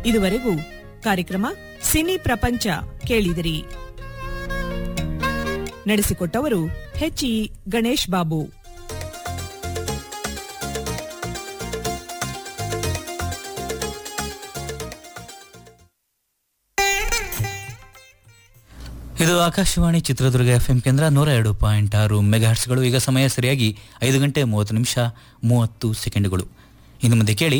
ಇದುವರೆಗೂ ಕಾರ್ಯಕ್ರಮ ಸಿನಿ ಪ್ರಪಂಚ ಕೇಳಿದಿರಿ ನಡೆಸಿಕೊಟ್ಟವರು ಹೆಚ್ಇ ಗಣೇಶ್ ಬಾಬು ಇದು ಆಕಾಶವಾಣಿ ಚಿತ್ರದುರ್ಗ ಎಫ್ಎಂ ಕೇಂದ್ರ ನೂರ ಎರಡು ಪಾಯಿಂಟ್ ಆರು ಮೆಗಾಹರ್ಸ್ಗಳು ಈಗ ಸಮಯ ಸರಿಯಾಗಿ ಐದು ಗಂಟೆ ಮೂವತ್ತು ನಿಮಿಷ ಮೂವತ್ತು ಸೆಕೆಂಡುಗಳು ಇನ್ನು ಮುಂದೆ ಕೇಳಿ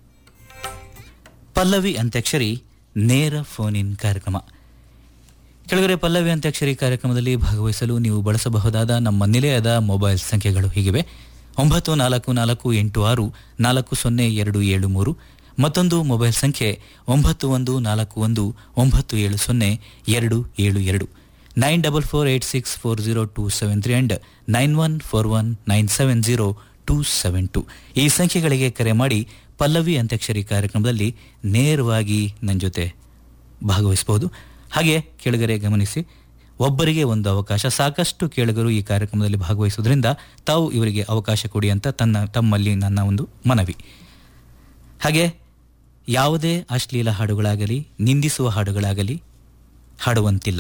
ಪಲ್ಲವಿ ಅಂತ್ಯಾಕ್ಷರಿ ನೇರ ಫೋನ್ ಇನ್ ಕಾರ್ಯಕ್ರಮ ಕೆಳಗಡೆ ಪಲ್ಲವಿ ಅಂತ್ಯಾಕ್ಷರಿ ಕಾರ್ಯಕ್ರಮದಲ್ಲಿ ಭಾಗವಹಿಸಲು ನೀವು ಬಳಸಬಹುದಾದ ನಮ್ಮ ನಿಲಯದ ಮೊಬೈಲ್ ಸಂಖ್ಯೆಗಳು ಹೀಗಿವೆ ಒಂಬತ್ತು ನಾಲ್ಕು ನಾಲ್ಕು ಎಂಟು ಆರು ನಾಲ್ಕು ಸೊನ್ನೆ ಎರಡು ಏಳು ಮೂರು ಮತ್ತೊಂದು ಮೊಬೈಲ್ ಸಂಖ್ಯೆ ಒಂಬತ್ತು ಒಂದು ನಾಲ್ಕು ಒಂದು ಒಂಬತ್ತು ಏಳು ಸೊನ್ನೆ ಎರಡು ಏಳು ಎರಡು nine double four eight six four zero two seven three and nine one four one nine seven zero two seven two ಈ ಸಂಖ್ಯೆಗಳಿಗೆ ಕರೆ ಮಾಡಿ ಪಲ್ಲವಿ ಅಂತ್ಯಾಕ್ಷರಿ ಕಾರ್ಯಕ್ರಮದಲ್ಲಿ ನೇರವಾಗಿ ನನ್ನ ಜೊತೆ ಭಾಗವಹಿಸಬಹುದು ಹಾಗೆ ಕೆಳಗರೆ ಗಮನಿಸಿ ಒಬ್ಬರಿಗೆ ಒಂದು ಅವಕಾಶ ಸಾಕಷ್ಟು ಕೇಳುಗರು ಈ ಕಾರ್ಯಕ್ರಮದಲ್ಲಿ ಭಾಗವಹಿಸುವುದರಿಂದ ತಾವು ಇವರಿಗೆ ಅವಕಾಶ ಕೊಡಿ ಅಂತ ತನ್ನ ತಮ್ಮಲ್ಲಿ ನನ್ನ ಒಂದು ಮನವಿ ಹಾಗೆ ಯಾವುದೇ ಅಶ್ಲೀಲ ಹಾಡುಗಳಾಗಲಿ ನಿಂದಿಸುವ ಹಾಡುಗಳಾಗಲಿ ಹಾಡುವಂತಿಲ್ಲ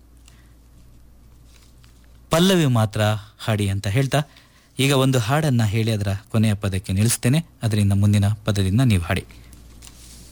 ಪಲ್ಲವಿ ಮಾತ್ರ ಹಾಡಿ ಅಂತ ಹೇಳ್ತಾ ಈಗ ಒಂದು ಹಾಡನ್ನು ಹೇಳಿ ಅದರ ಕೊನೆಯ ಪದಕ್ಕೆ ನಿಲ್ಲಿಸ್ತೇನೆ ಅದರಿಂದ ಮುಂದಿನ ಪದದಿಂದ ನೀವು ಹಾಡಿ